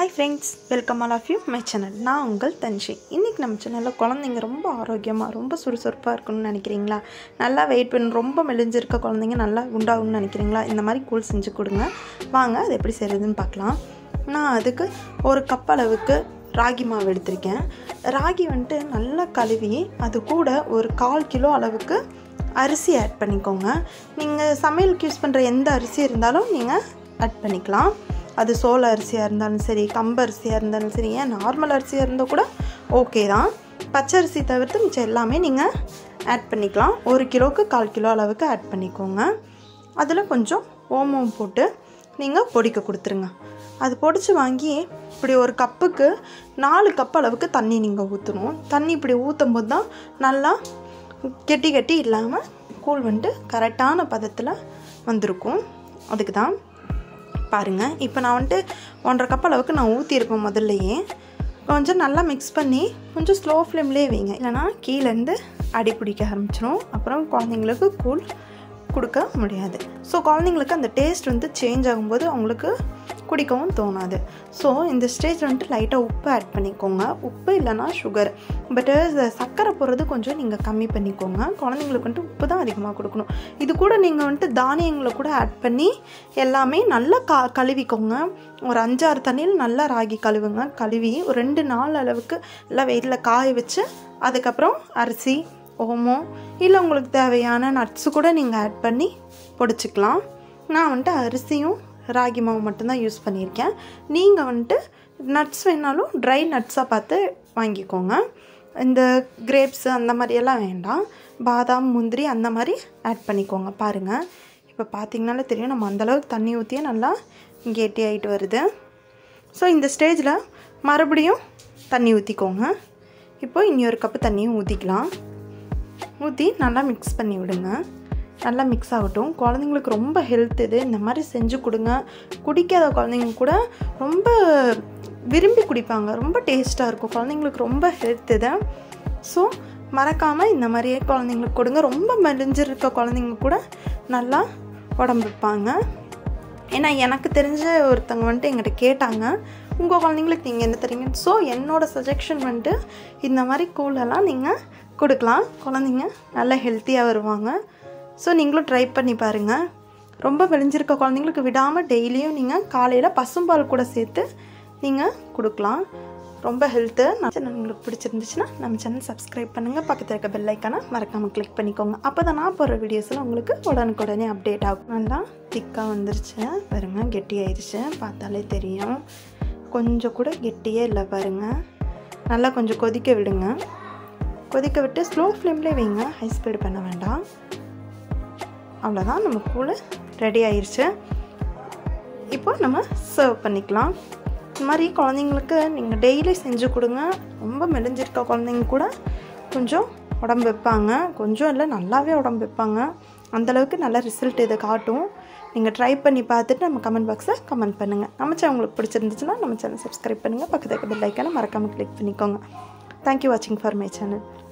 hi friends welcome all of you my channel நான் உங்கள் தன்ஷி இன்றைக்கி நம்ம சேனலில் குழந்தைங்க ரொம்ப ஆரோக்கியமாக ரொம்ப சுறுசுறுப்பாக இருக்கணும்னு நினைக்கிறீங்களா நல்லா வெயிட் பண்ணி ரொம்ப மெலிஞ்சிருக்க குழந்தைங்க நல்லா குண்டாகணும்னு நினைக்கிறீங்களா இந்த மாதிரி கூழ் செஞ்சு கொடுங்க வாங்க அது எப்படி செய்கிறதுன்னு பார்க்கலாம் நான் அதுக்கு ஒரு கப் அளவுக்கு ராகி மாவு எடுத்திருக்கேன் ராகி வந்துட்டு நல்லா கழுவி அது கூட ஒரு கால் கிலோ அளவுக்கு அரிசி ஆட் பண்ணிக்கோங்க நீங்கள் சமையலுக்கு யூஸ் பண்ணுற எந்த அரிசி இருந்தாலும் நீங்கள் ஆட் பண்ணிக்கலாம் அது சோள அரிசியாக இருந்தாலும் சரி கம்பு அரிசியாக இருந்தாலும் சரி ஏன் நார்மல் அரிசியாக இருந்தால் கூட ஓகே தான் பச்சை அரிசி தவிர்த்து மிச்சம் எல்லாமே நீங்கள் ஆட் பண்ணிக்கலாம் ஒரு கிலோவுக்கு கால் கிலோ அளவுக்கு ஆட் பண்ணிக்கோங்க அதில் கொஞ்சம் ஓமம் போட்டு நீங்கள் பொடிக்க கொடுத்துருங்க அது பொடிச்சு வாங்கி இப்படி ஒரு கப்புக்கு நாலு கப் அளவுக்கு தண்ணி நீங்கள் ஊற்றணும் தண்ணி இப்படி ஊற்றும் போது தான் நல்லா கெட்டி கெட்டி இல்லாமல் கூழ் வந்துட்டு கரெக்டான பதத்தில் வந்திருக்கும் அதுக்கு தான் பாருங்கள் இப்போ நான் வந்துட்டு ஒன்றரை கப் அளவுக்கு நான் ஊற்றிருப்பேன் முதல்லையே கொஞ்சம் நல்லா மிக்ஸ் பண்ணி கொஞ்சம் ஸ்லோ ஃப்ளேம்லேயே வைங்க இல்லைனா கீழேருந்து அடி பிடிக்க ஆரம்பிச்சிடும் அப்புறம் குழந்தைங்களுக்கு கூழ் கொடுக்க முடியாது ஸோ குழந்தைங்களுக்கு அந்த டேஸ்ட் வந்து சேஞ்ச் ஆகும்போது அவங்களுக்கு குடிக்கவும் தோணாது ஸோ இந்த ஸ்டேஜ் வந்துட்டு லைட்டாக உப்பு ஆட் பண்ணிக்கோங்க உப்பு இல்லைனா சுகர் பட்டு சர்க்கரை போடுறது கொஞ்சம் நீங்கள் கம்மி பண்ணிக்கோங்க குழந்தைங்களுக்கு வந்துட்டு உப்பு தான் அதிகமாக கொடுக்கணும் இது கூட நீங்கள் வந்துட்டு தானியங்களை கூட ஆட் பண்ணி எல்லாமே நல்லா கா கழுவிக்கோங்க ஒரு அஞ்சாறு தண்ணியில் நல்லா ராகி கழுவுங்க கழுவி ஒரு ரெண்டு நாள் அளவுக்கு எல்லாம் வெயிலில் காய வச்சு அதுக்கப்புறம் அரிசி ஓமம் இல்லை உங்களுக்கு தேவையான நட்ஸு கூட நீங்கள் ஆட் பண்ணி பொடிச்சிக்கலாம் நான் வந்துட்டு அரிசியும் ராகி மாவு மட்டும்தான் யூஸ் பண்ணியிருக்கேன் நீங்கள் வந்துட்டு நட்ஸ் வேணாலும் ட்ரை நட்ஸாக பார்த்து வாங்கிக்கோங்க இந்த கிரேப்ஸு அந்த மாதிரியெல்லாம் வேண்டாம் பாதாம் முந்திரி அந்த மாதிரி ஆட் பண்ணிக்கோங்க பாருங்கள் இப்போ பார்த்தீங்கனாலே தெரியும் நம்ம அந்தளவுக்கு தண்ணி ஊற்றியே நல்லா கெட்டி ஆகிட்டு வருது ஸோ இந்த ஸ்டேஜில் மறுபடியும் தண்ணி ஊற்றிக்கோங்க இப்போ இனி ஒரு கப்பு தண்ணியும் ஊற்றிக்கலாம் ஊற்றி நல்லா மிக்ஸ் பண்ணி விடுங்க நல்லா மிக்ஸ் ஆகட்டும் குழந்தைங்களுக்கு ரொம்ப ஹெல்த் இது இந்த மாதிரி செஞ்சு கொடுங்க குடிக்காத குழந்தைங்க கூட ரொம்ப விரும்பி குடிப்பாங்க ரொம்ப டேஸ்ட்டாக இருக்கும் குழந்தைங்களுக்கு ரொம்ப ஹெல்த் இது ஸோ மறக்காமல் இந்த மாதிரியே குழந்தைங்களுக்கு கொடுங்க ரொம்ப மெலிஞ்சிருக்க குழந்தைங்க கூட நல்லா உடம்பு வைப்பாங்க ஏன்னா எனக்கு தெரிஞ்ச ஒருத்தவங்க வந்துட்டு எங்கிட்ட கேட்டாங்க உங்கள் குழந்தைங்களுக்கு நீங்கள் என்ன தரீங்க ஸோ என்னோடய சஜெக்ஷன் வந்துட்டு இந்த மாதிரி கூழெல்லாம் நீங்கள் கொடுக்கலாம் குழந்தைங்க நல்லா ஹெல்த்தியாக வருவாங்க ஸோ நீங்களும் ட்ரை பண்ணி பாருங்கள் ரொம்ப மெலிஞ்சிருக்க குழந்தைங்களுக்கு விடாமல் டெய்லியும் நீங்கள் காலையில் பசும்பால் கூட சேர்த்து நீங்கள் கொடுக்கலாம் ரொம்ப ஹெல்த்து நம்ம சேனல் உங்களுக்கு பிடிச்சிருந்துச்சுன்னா நம்ம சேனல் சப்ஸ்கிரைப் பண்ணுங்கள் பக்கத்தில் இருக்க பெல் ஐக்கானை மறக்காமல் கிளிக் பண்ணிக்கோங்க அப்போ தான் நான் போகிற வீடியோஸில் உங்களுக்கு உடனுக்குடனே அப்டேட் ஆகும் நல்லா திக்காக வந்துருச்சு பாருங்க கெட்டி ஆயிடுச்சு பார்த்தாலே தெரியும் கொஞ்சம் கூட கெட்டியே இல்லை பாருங்கள் நல்லா கொஞ்சம் கொதிக்க விடுங்க கொதிக்க விட்டு ஸ்லோ ஃப்ளேம்லேயே வைங்க ஹை ஸ்பீடு பண்ண வேண்டாம் அவ்வளோதான் நம்ம கூழ் ரெடி ஆயிடுச்சு இப்போ நம்ம சர்வ் பண்ணிக்கலாம் இந்த மாதிரி குழந்தைங்களுக்கு நீங்கள் டெய்லி செஞ்சு கொடுங்க ரொம்ப மெலிஞ்சிருக்க குழந்தைங்க கூட கொஞ்சம் உடம்பு வைப்பாங்க கொஞ்சம் இல்லை நல்லாவே உடம்பு வைப்பாங்க அந்தளவுக்கு நல்ல ரிசல்ட் இதை காட்டும் நீங்கள் ட்ரை பண்ணி பார்த்துட்டு நம்ம கமெண்ட் பாக்ஸில் கமெண்ட் பண்ணுங்கள் நம்ம சேனல் உங்களுக்கு பிடிச்சிருந்துச்சுன்னா நம்ம சேனல் சப்ஸ்கிரைப் பண்ணுங்கள் பக்கத்துக்கு பெல் ஐக்கானை மறக்காமல் கிளிக் பண்ணிக்கோங்க தேங்க்யூ வாட்சிங் ஃபார் மை சேனல்